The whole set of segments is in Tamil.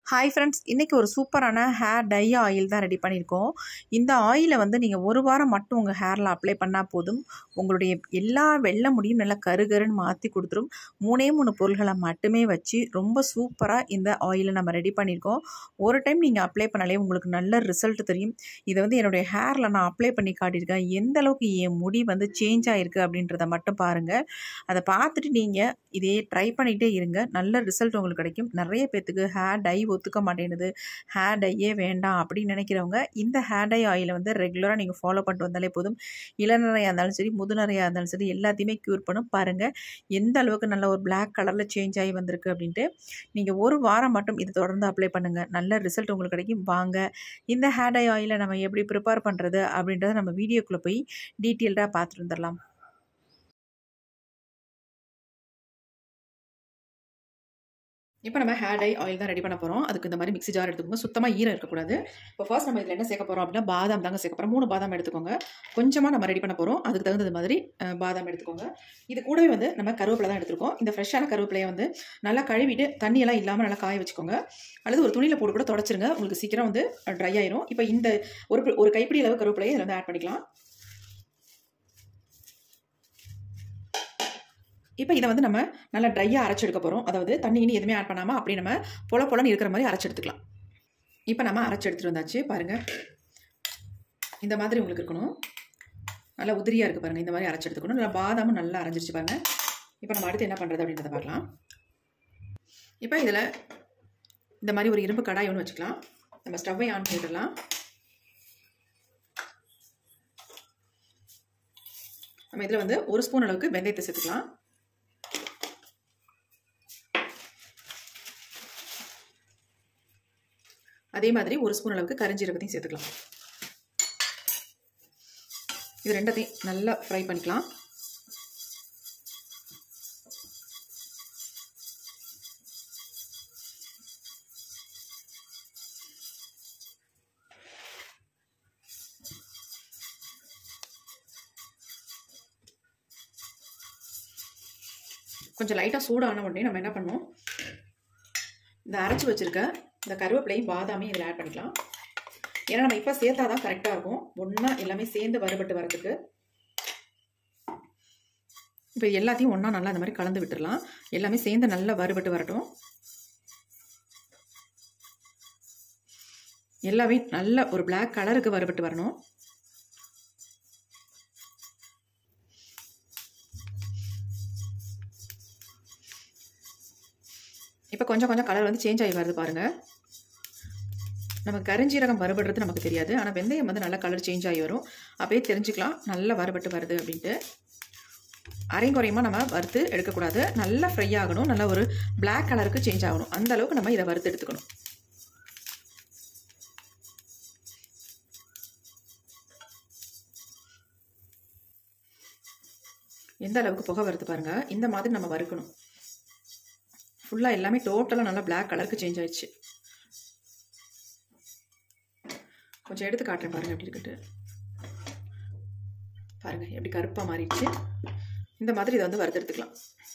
ஹாய் ஃப்ரெண்ட்ஸ் இன்றைக்கி ஒரு சூப்பரான ஹேர் டை ஆயில் தான் ரெடி பண்ணியிருக்கோம் இந்த ஆயிலை வந்து நீங்கள் ஒரு வாரம் மட்டும் உங்கள் ஹேரில் அப்ளை பண்ணால் போதும் உங்களுடைய எல்லா வெள்ளை முடியும் நல்லா கருகருன்னு மாற்றி கொடுத்துரும் மூணே மூணு பொருள்களை மட்டுமே வச்சு ரொம்ப சூப்பராக இந்த ஆயிலை நம்ம ரெடி பண்ணியிருக்கோம் ஒரு டைம் நீங்கள் அப்ளை பண்ணாலே உங்களுக்கு நல்ல ரிசல்ட் தெரியும் இதை வந்து என்னுடைய ஹேரில் நான் அப்ளை பண்ணி காட்டியிருக்கேன் எந்த அளவுக்கு என் முடி வந்து சேஞ்ச் ஆகிருக்கு அப்படின்றத மட்டும் பாருங்கள் அதை பார்த்துட்டு நீங்கள் இதே ட்ரை பண்ணிகிட்டே இருங்க நல்ல ரிசல்ட் உங்களுக்கு கிடைக்கும் நிறைய பேர்த்துக்கு ஹேர் டை ஒத்துக்க மாட்டேங்குது ஹேர் டையே வேண்டாம் அப்படின்னு நினைக்கிறவங்க இந்த ஹேர் டை ஆயிலை வந்து ரெகுலராக நீங்கள் ஃபாலோ பண்ணிட்டு வந்தாலே போதும் இளநரையாக இருந்தாலும் சரி முதுநரையாக இருந்தாலும் சரி எல்லாத்தையுமே க்யூர் பண்ணும் பாருங்கள் எந்த அளவுக்கு நல்ல ஒரு பிளாக் கலரில் சேஞ்ச் ஆகி வந்திருக்கு அப்படின்ட்டு நீங்கள் ஒரு வாரம் மட்டும் இதை தொடர்ந்து அப்ளை பண்ணுங்கள் நல்ல ரிசல்ட் உங்களுக்கு கிடைக்கும் வாங்க இந்த ஹேர் டை ஆயிலை நம்ம எப்படி ப்ரிப்பேர் பண்ணுறது அப்படின்றத நம்ம வீடியோக்குள்ளே போய் டீட்டெயில்டாக பார்த்துட்டு வந்துடலாம் இப்போ நம்ம ஹேர் டை ஆயில் தான் ரெடி பண்ண போகிறோம் அதுக்கு இந்த மாதிரி மிக்ஸி ஜார் எடுத்துக்கோங்க சுத்தமாக ஈரம் இருக்கக்கூடாது இப்போ ஃபர்ஸ்ட் நம்ம இதில் என்ன சேர்க்க போகிறோம் அப்படின்னா பாதாம் தாங்க சேர்க்க போகிறோம் மூணு பாதாம் எடுத்துக்கோங்க கொஞ்சமாக நம்ம ரெடி பண்ண போகிறோம் அதுக்கு தகுந்தது மாதிரி அஹ், பாதாம் எடுத்துக்கோங்க இது கூடவே வந்து நம்ம கருவேப்பிலை தான் எடுத்துருக்கோம் இந்த ஃப்ரெஷ்ஷான கருவேப்பிலையை வந்து நல்லா கழுவிட்டு தண்ணியெல்லாம் இல்லாமல் நல்லா காய வச்சுக்கோங்க அல்லது ஒரு துணியில் போட்டு கூட தொடச்சிருங்க உங்களுக்கு சீக்கிரம் வந்து ட்ரை ஆயிரும் இப்போ இந்த ஒரு பி- ஒரு கைப்பிடி அளவு கருவேப்பிலையை இதில் வந்து ஆட் பண்ணிக்கலாம் இப்போ இதை வந்து நம்ம நல்லா ட்ரையாக அரைச்சி எடுக்க போகிறோம் அதாவது தண்ணி இனி எதுவுமே ஆட் பண்ணாமல் அப்படி நம்ம பொல பொலன்னு இருக்கிற மாதிரி அரைச்சி எடுத்துக்கலாம் இப்போ நம்ம அரைச்சி எடுத்துகிட்டு வந்தாச்சு பாருங்கள் இந்த மாதிரி உங்களுக்கு இருக்கணும் நல்லா உதிரியாக இருக்குது பாருங்கள் இந்த மாதிரி அரைச்சி எடுத்துக்கணும் நல்லா பாதாமும் நல்லா அரைஞ்சிருச்சு பாருங்கள் இப்போ நம்ம அடுத்து என்ன பண்ணுறது அப்படின்றத பார்க்கலாம் இப்போ இதில் இந்த மாதிரி ஒரு இரும்பு கடாய் ஒன்று வச்சுக்கலாம் நம்ம ஸ்டவ்வை ஆன் பண்ணிடலாம் நம்ம இதில் வந்து ஒரு ஸ்பூன் அளவுக்கு வெந்தயத்தை சேர்த்துக்கலாம் அதே மாதிரி ஒரு ஸ்பூன் அளவுக்கு கரிஞ்சீரகத்தையும் சேர்த்துக்கலாம் இது ரெண்டத்தையும் நல்லா ஃப்ரை பண்ணிக்கலாம் கொஞ்சம் லைட்டாக சூடான உடனே நம்ம என்ன பண்ணுவோம் இந்த அரைச்சி வச்சிருக்க இந்த கருவேப்பிலையும் பாதாமையும் இதில் ஆட் பண்ணிக்கலாம் ஏன்னா நம்ம இப்போ சேர்த்தா தான் கரெக்டாக இருக்கும் ஒன்றா எல்லாமே சேர்ந்து வறுபட்டு வரதுக்கு இப்போ எல்லாத்தையும் ஒன்றா நல்லா இந்த மாதிரி கலந்து விட்டுடலாம் எல்லாமே சேர்ந்து நல்லா வறுபட்டு வரட்டும் எல்லாமே நல்ல ஒரு Black கலருக்கு வறுபட்டு வரணும் இப்போ கொஞ்சம் கொஞ்சம் கலர் வந்து சேஞ்ச் ஆகி வருது பாருங்கள் நம்ம கரிஞ்சீரகம் வறுபடுறது நமக்கு தெரியாது ஆனால் வெந்தயம் வந்து நல்லா கலர் சேஞ்ச் ஆகி வரும் அப்படியே தெரிஞ்சுக்கலாம் நல்லா வறுபட்டு வருது அப்படின்ட்டு அரைங்குறையமாக நம்ம வறுத்து எடுக்கக்கூடாது நல்லா ஃப்ரை ஆகணும் நல்லா ஒரு Black கலருக்கு சேஞ்ச் ஆகணும் அந்த அளவுக்கு நம்ம இதை வறுத்து எடுத்துக்கணும் எந்த அளவுக்கு புகை வருது பாருங்க இந்த மாதிரி நம்ம வறுக்கணும் ஃபுல்லாக எல்லாமே டோட்டலாக நல்லா Black கலருக்கு சேஞ்ச் ஆயிடுச்சு கொஞ்சம் எடுத்து காட்டுறேன் பாருங்க எப்படி இருக்குட்டு பாருங்க எப்படி கருப்பாக மாறிடுச்சு இந்த மாதிரி இதை வந்து வறுத்தெடுத்துக்கலாம்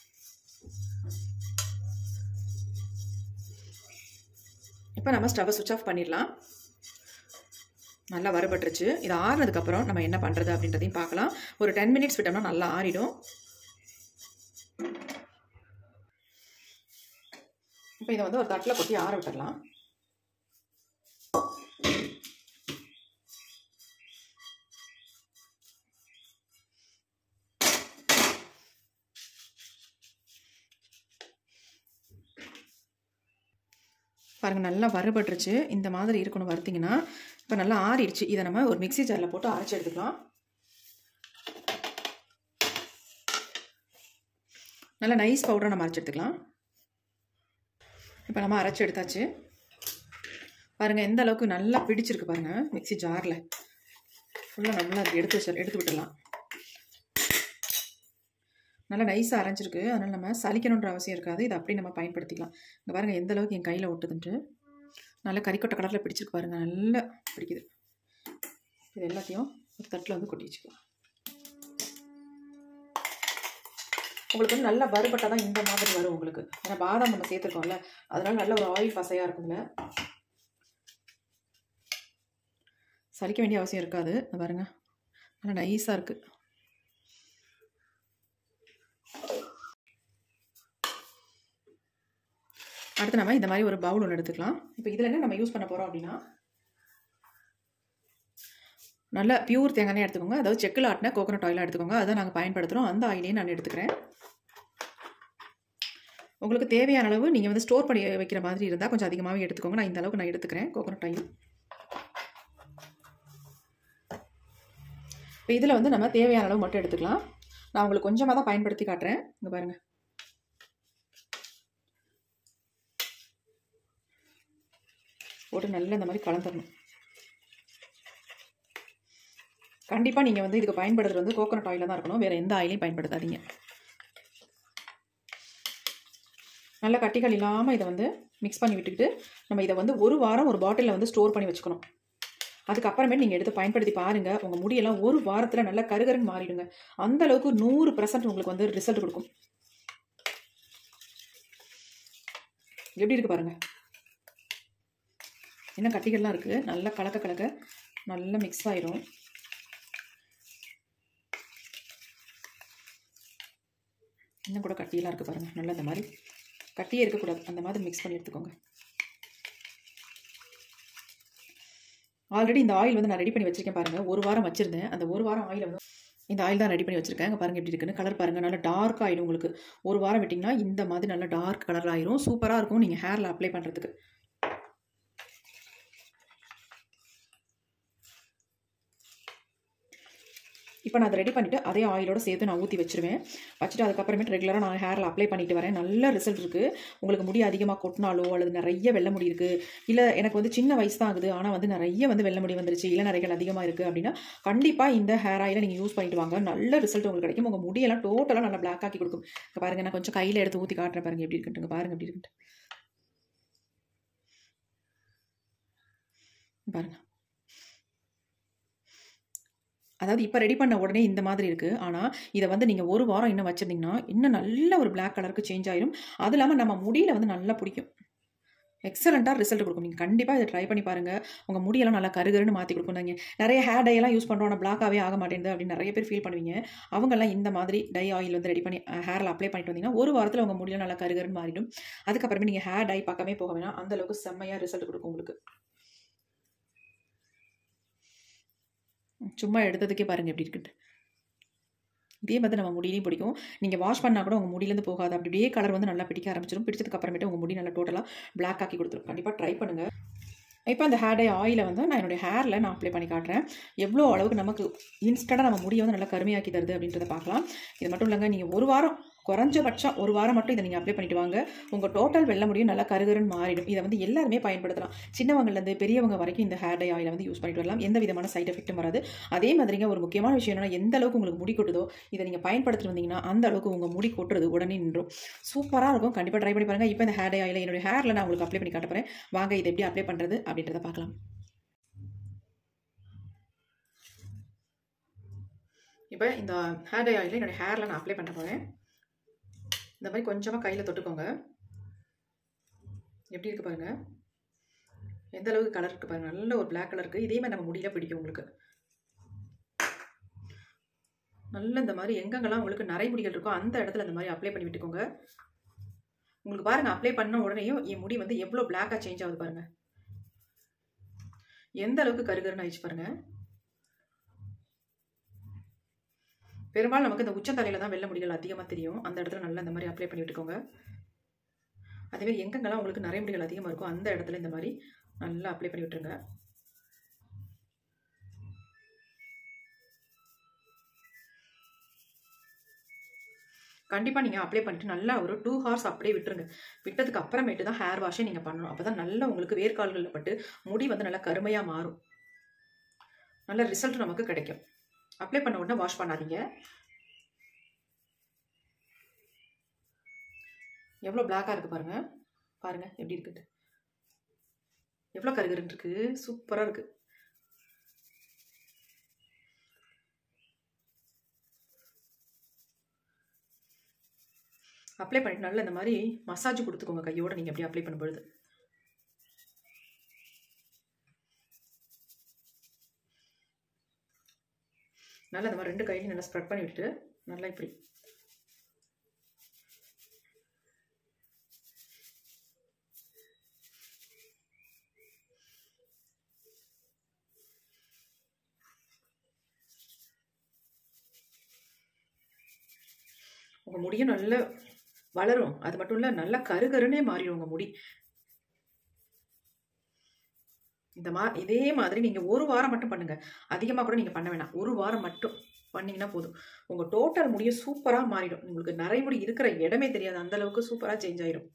இப்போ நம்ம ஸ்டவ்வை சுவிச் ஆஃப் பண்ணிடலாம் நல்லா வறுபட்டுருச்சு இது ஆறுனதுக்கப்புறம் நம்ம என்ன பண்ணுறது அப்படின்றதையும் பார்க்கலாம் ஒரு டென் மினிட்ஸ் விட்டோம்னா நல்லா ஆறிடும் இப்போ இதை வந்து ஒரு தட்டில் கொட்டி ஆற விட்டுடலாம் பாருங்கள் நல்லா வறுபட்டுருச்சு இந்த மாதிரி இருக்கணும் வறுத்தீங்கன்னா இப்போ நல்லா ஆறிடுச்சு இதை நம்ம ஒரு மிக்ஸி ஜாரில் போட்டு அரைச்சி எடுத்துக்கலாம் நல்லா நைஸ் பவுடரை நம்ம அரைச்சி எடுத்துக்கலாம் இப்போ நம்ம அரைச்சி எடுத்தாச்சு பாருங்கள் எந்த அளவுக்கு நல்லா பிடிச்சிருக்கு பாருங்கள் மிக்ஸி ஜாரில் ஃபுல்லாக நல்லா அது எடுத்து வச்சு எடுத்து விட்டுடலாம் நல்லா நைஸாக அரைஞ்சிருக்கு அதனால் நம்ம சலிக்கணுன்ற அவசியம் இருக்காது இதை அப்படியே நம்ம பயன்படுத்திக்கலாம் இங்கே பாருங்கள் எந்த அளவுக்கு என் கையில் ஒட்டுதுன்ட்டு நல்லா கறிக்கொட்டை கலரில் பிடிச்சிருக்கு பாருங்கள் நல்லா பிடிக்குது இது எல்லாத்தையும் ஒரு தட்டில் வந்து கொட்டி வச்சுக்கலாம் உங்களுக்கு வந்து நல்லா வறுபட்டால் தான் இந்த மாதிரி வரும் உங்களுக்கு ஏன்னா பாதாம் நம்ம சேர்த்துருக்கோம்ல அதனால நல்ல ஒரு ஆயில் பசையாக இருக்கும்ல சலிக்க வேண்டிய அவசியம் இருக்காது இதை பாருங்க நல்லா நைஸாக இருக்குது அடுத்து நம்ம இந்த மாதிரி ஒரு பவுல் ஒன்று எடுத்துக்கலாம் இப்போ இதில் என்ன நம்ம யூஸ் பண்ண போகிறோம் அப்படின்னா நல்ல பியூர் தேங்காய் எண்ணெய் எடுத்துக்கோங்க அதாவது செக்கில் ஆட்டின கோகனட் ஆயிலாக எடுத்துக்கோங்க அதை நாங்கள் பயன்படுத்துகிறோம் அந்த ஆயிலையும் நான் எடுத்துக்கிறேன் உங்களுக்கு தேவையான அளவு நீங்கள் வந்து ஸ்டோர் பண்ணி வைக்கிற மாதிரி இருந்தால் கொஞ்சம் அதிகமாகவே எடுத்துக்கோங்க நான் இந்த அளவுக்கு நான் எடுத்துக்கிறேன் கோகனட் ஆயில் இப்போ இதில் வந்து நம்ம தேவையான அளவு மட்டும் எடுத்துக்கலாம் நான் உங்களுக்கு கொஞ்சமாக தான் பயன்படுத்தி காட்டுறேன் இங்கே பாருங்கள் போட்டு நல்லா இந்த மாதிரி கலந்துடணும் கண்டிப்பாக நீங்கள் வந்து இதுக்கு பயன்படுத்துறது வந்து கோகோனட் ஆயிலில் தான் இருக்கணும் வேறு எந்த ஆயிலையும் பயன்படுத்தாதீங்க நல்லா கட்டிகள் இல்லாமல் இதை வந்து மிக்ஸ் பண்ணி விட்டுக்கிட்டு நம்ம இதை வந்து ஒரு வாரம் ஒரு பாட்டிலில் வந்து ஸ்டோர் பண்ணி வச்சுக்கணும் அதுக்கப்புறமே நீங்கள் எடுத்து பயன்படுத்தி பாருங்கள் உங்கள் முடியெல்லாம் ஒரு வாரத்தில் நல்லா கருகருன்னு மாறிடுங்க அந்த அளவுக்கு நூறு பர்சன்ட் உங்களுக்கு வந்து ரிசல்ட் கொடுக்கும் எப்படி இருக்கு பாருங்கள் என்ன கட்டிகள்லாம் இருக்குது நல்லா கலக்க கலக்க நல்லா மிக்ஸ் ஆயிரும் இன்னும் கூட கட்டியெல்லாம் இருக்குது பாருங்கள் நல்லா இந்த மாதிரி கட்டியே இருக்கக்கூடாது அந்த மாதிரி மிக்ஸ் பண்ணி எடுத்துக்கோங்க ஆல்ரெடி இந்த ஆயில் வந்து நான் ரெடி பண்ணி வச்சிருக்கேன் பாருங்கள் ஒரு வாரம் வச்சுருந்தேன் அந்த ஒரு வாரம் ஆயில் வந்து இந்த ஆயில் தான் ரெடி பண்ணி வச்சுருக்கேன் இங்கே பாருங்கள் எப்படி இருக்குன்னு கலர் பாருங்கள் நல்லா டார்க் ஆகிடும் உங்களுக்கு ஒரு வாரம் விட்டிங்கன்னா இந்த மாதிரி நல்லா டார்க் கலர் ஆயிரும் சூப்பராக இருக்கும் நீங்கள் ஹேரில் அப்ளை பண்ணுறதுக்கு இப்போ நான் அதை ரெடி பண்ணிவிட்டு அதே ஆயிலோட சேர்த்து நான் ஊற்றி வச்சிருவேன் வச்சுட்டு அதுக்கப்புறமேட்டு ரெகுலராக நான் ஹேரில் அப்ளை பண்ணிட்டு வரேன் நல்ல ரிசல்ட் இருக்குது உங்களுக்கு முடி அதிகமாக கொட்டினாலோ அல்லது நிறைய வெள்ளை முடி இருக்குது இல்லை எனக்கு வந்து சின்ன வயசு தான் ஆகுது ஆனால் வந்து நிறைய வந்து வெள்ளை முடி வந்துருச்சு இல்லை நிறைகள் அதிகமாக இருக்குது அப்படின்னா கண்டிப்பாக இந்த ஹேர் ஆயிலை நீங்கள் யூஸ் பண்ணிட்டு வாங்க நல்ல ரிசல்ட் உங்களுக்கு கிடைக்கும் உங்கள் முடியெல்லாம் டோட்டலாக நல்லா பிளாக் ஆக்கி கொடுக்கும் இப்போ பாருங்கள் நான் கொஞ்சம் கையில் எடுத்து ஊற்றி காட்டுறேன் பாருங்கள் எப்படி இருக்குன்ட்டுங்க பாருங்கள் எப்படி இருக்குன்ட்டு பாருங்கள் அதாவது இப்போ ரெடி பண்ண உடனே இந்த மாதிரி இருக்குது ஆனால் இதை வந்து நீங்கள் ஒரு வாரம் இன்னும் வச்சுருந்தீங்கன்னா இன்னும் நல்ல ஒரு பிளாக் கலருக்கு சேஞ்ச் ஆயிரும் அது இல்லாமல் நம்ம முடியில் வந்து நல்லா பிடிக்கும் எக்ஸலண்ட்டாக ரிசல்ட் கொடுக்கும் நீங்கள் கண்டிப்பாக இதை ட்ரை பண்ணி பாருங்கள் உங்கள் முடியெல்லாம் நல்லா கருகருன்னு மாற்றி கொடுக்கும் நீங்கள் நிறைய ஹேர் டை எல்லாம் யூஸ் பண்ணுறோம் ஆனால் பிளாக்காகவே ஆக மாட்டேங்குது அப்படின்னு நிறைய பேர் ஃபீல் பண்ணுவீங்க அவங்கெல்லாம் இந்த மாதிரி டை ஆயில் வந்து ரெடி பண்ணி ஹேரில் அப்ளை பண்ணிட்டு வந்தீங்கன்னா ஒரு வாரத்தில் உங்கள் முடியெல்லாம் நல்லா கருகருன்னு மாறிடும் அதுக்கப்புறமே நீங்கள் ஹேர் டை பக்கமே போக வேணாம் அந்த அளவுக்கு செம்மையாக ரிசல்ட் கொடுக்கும் உங்களுக்கு சும்மா எடுத்ததுக்கே பாருங்கள் எப்படி இருக்குன்ட்டு இதே மாதிரி நம்ம முடியிலையும் பிடிக்கும் நீங்கள் வாஷ் பண்ணால் கூட உங்கள் முடியிலேருந்து போகாது அப்படியே கலர் வந்து நல்லா பிடிக்க ஆரம்பிச்சிடும் பிடிச்சதுக்கு அப்புறமேட்டு உங்கள் முடி நல்லா டோட்டலாக பிளாக் ஆக்கி கொடுத்துரும் கண்டிப்பாக ட்ரை பண்ணுங்கள் இப்போ அந்த ஹேர் டை ஆயிலை வந்து நான் என்னுடைய ஹேரில் நான் அப்ளை பண்ணி காட்டுறேன் எவ்வளோ அளவுக்கு நமக்கு இன்ஸ்டண்ட்டாக நம்ம முடியை வந்து நல்லா கருமையாக்கி தருது அப்படின்றத பார்க்கலாம் இது மட்டும் இல்லைங்க நீங்கள் ஒரு வாரம் குறைஞ்சபட்சம் ஒரு வாரம் மட்டும் இதை நீங்கள் அப்ளை பண்ணிட்டு வாங்க உங்கள் டோட்டல் வெள்ள முடியும் நல்லா கருகருன்னு மாறிடும் இதை வந்து எல்லாருமே பயன்படுத்தலாம் சின்னவங்கலேருந்து பெரியவங்க வரைக்கும் இந்த ஹேர் டை ஆயிலை வந்து யூஸ் பண்ணிட்டு வரலாம் எந்த விதமான சைட் எஃபெக்ட்டும் வராது அதே மாதிரிங்க ஒரு முக்கியமான விஷயம் என்னன்னா எந்த அளவுக்கு உங்களுக்கு முடி கொட்டுதோ இதை நீங்கள் பயன்படுத்திட்டு வந்தீங்கன்னா அந்த அளவுக்கு உங்கள் முடி கொட்டுறது உடனே நின்றும் சூப்பராக இருக்கும் கண்டிப்பாக ட்ரை பண்ணி பாருங்கள் இப்போ இந்த ஹேர் டை ஆயிலை என்னுடைய ஹேரில் நான் உங்களுக்கு அப்ளை பண்ணி காட்ட போகிறேன் வாங்க இதை எப்படி அப்ளை பண்ணுறது அப்படின்றத பார்க்கலாம் இப்போ இந்த ஹேர் டை ஆயிலை என்னுடைய ஹேரில் நான் அப்ளை பண்ண போகிறேன் இந்த மாதிரி கொஞ்சமாக கையில் தொட்டுக்கோங்க எப்படி இருக்குது பாருங்கள் எந்த அளவுக்கு கலர் இருக்குது பாருங்கள் நல்ல ஒரு பிளாக் கலர் இருக்குது இதே மாதிரி நம்ம முடியல பிடிக்கும் உங்களுக்கு நல்ல இந்த மாதிரி எங்கெங்கெல்லாம் உங்களுக்கு நரைமுடிகள் இருக்கோ அந்த இடத்துல இந்த மாதிரி அப்ளை பண்ணி விட்டுக்கோங்க உங்களுக்கு பாருங்கள் அப்ளை பண்ண உடனேயும் என் முடி வந்து எவ்வளோ பிளாக்காக சேஞ்ச் ஆகுது பாருங்கள் எந்த அளவுக்கு கருகருன்னு ஆயிடுச்சு பாருங்கள் பெரும்பாலும் நமக்கு இந்த உச்சந்தலையில் தான் வெள்ள முடிகள் அதிகமாக தெரியும் அந்த இடத்துல நல்லா இந்த மாதிரி அப்ளை பண்ணி விட்டுக்கோங்க அதேமாதிரி எங்கெங்கெல்லாம் உங்களுக்கு நிறைய முடிகள் அதிகமாக இருக்கும் அந்த இடத்துல இந்த மாதிரி நல்லா அப்ளை பண்ணி விட்டுருங்க கண்டிப்பாக நீங்கள் அப்ளை பண்ணிட்டு நல்லா ஒரு டூ ஹவர்ஸ் அப்படியே விட்டுருங்க விட்டதுக்கு அப்புறமேட்டு தான் ஹேர் வாஷே நீங்கள் பண்ணணும் அப்போ தான் நல்லா உங்களுக்கு வேர்க்கால்களில் பட்டு முடி வந்து நல்லா கருமையாக மாறும் நல்ல ரிசல்ட் நமக்கு கிடைக்கும் அப்ளை பண்ண உடனே வாஷ் பண்ணாதீங்க எவ்வளோ பிளாக்காக இருக்குது பாருங்கள் பாருங்கள் எப்படி இருக்குது எவ்வளோ கருகருன்னு இருக்குது சூப்பராக இருக்குது அப்ளை பண்ணிட்டு நல்லா இந்த மாதிரி மசாஜ் கொடுத்துக்கோங்க கையோட நீங்கள் அப்படி அப்ளை பண்ணும்பொழுது நல்லா இந்த மாதிரி ரெண்டு கையிலையும் நல்லா ஸ்ப்ரெட் பண்ணி விட்டுட்டு நல்லா இப்படி உங்கள் முடியும் நல்ல வளரும் அது மட்டும் இல்லை நல்லா கருகருன்னே மாறிடும் உங்கள் முடி இந்த மா இதே மாதிரி நீங்கள் ஒரு வாரம் மட்டும் பண்ணுங்கள் அதிகமாக கூட நீங்கள் பண்ண வேணாம் ஒரு வாரம் மட்டும் பண்ணிங்கன்னா போதும் உங்கள் டோட்டல் முடியும் சூப்பராக மாறிடும் உங்களுக்கு நிறைய முடி இருக்கிற இடமே தெரியாது அந்த அளவுக்கு சூப்பராக சேஞ்ச் ஆயிடும்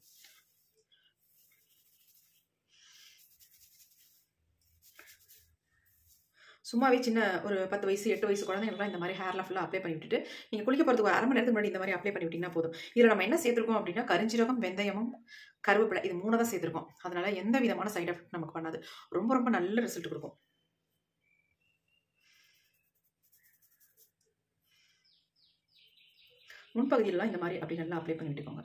சும்மாவே சின்ன ஒரு பத்து வயசு எட்டு வயசு குழந்தைங்களுக்குலாம் இந்த மாதிரி ஹேர்லாம் ஃபுல்லாக அப்ளை பண்ணி விட்டுட்டு நீங்கள் குளிக்க போகிறதுக்கு ஒரு அரை மணி நேரத்துக்கு முன்னாடி இந்த மாதிரி அப்ளை பண்ணி விட்டிங்கன்னா போதும் இதில் நம்ம என்ன சேர்த்துருக்கோம் அப்படின்னா கரிஞ்சீரகம் வெந்தயமும் கருவேப்பிலை இது மூணு தான் சேர்த்துருக்கோம் அதனால எந்த விதமான சைட் எஃபெக்ட் நமக்கு பண்ணாது ரொம்ப ரொம்ப நல்ல ரிசல்ட் கொடுக்கும் முன்பகுதியிலலாம் இந்த மாதிரி அப்படி நல்லா அப்ளை பண்ணி விட்டுக்கோங்க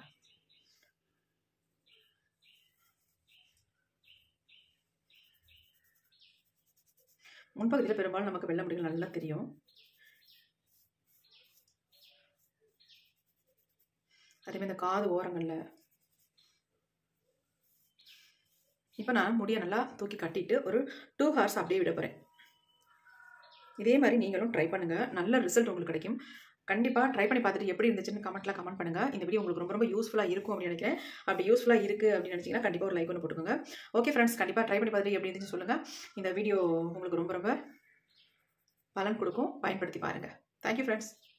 முன்பகுதியில் பெரும்பாலும் நமக்கு வெள்ளை முடிகள் நல்லா தெரியும் அதேமாதிரி இந்த காது ஓரங்களில் இப்போ நான் முடியை நல்லா தூக்கி கட்டிட்டு ஒரு டூ ஹவர்ஸ் அப்படியே விட போகிறேன் இதே மாதிரி நீங்களும் ட்ரை பண்ணுங்கள் நல்ல ரிசல்ட் உங்களுக்கு கிடைக்கும் கண்டிப்பாக ட்ரை பண்ணி பார்த்துட்டு எப்படி இருந்துச்சுன்னு கமெண்ட்டில் கமெண்ட் பண்ணுங்கள் இந்த வீடியோ உங்களுக்கு ரொம்ப ரொம்ப யூஸ்ஃபுல்லாக இருக்கும் அப்படின்னு நினைக்கிறேன் அப்படி யூஸ்ஃபுல்லாக இருக்குது அப்படின்னு நினச்சிங்கன்னா கண்டிப்பாக ஒரு லைக் ஒன்று போட்டுக்கோங்க ஓகே ஃப்ரெண்ட்ஸ் கண்டிப்பாக ட்ரை பண்ணி பார்த்துட்டு எப்படி இருந்துச்சு சொல்லுங்கள் இந்த வீடியோ உங்களுக்கு ரொம்ப ரொம்ப பலன் கொடுக்கும் பயன்படுத்தி பாருங்கள் தேங்க்யூ ஃப்ரெண்ட்ஸ்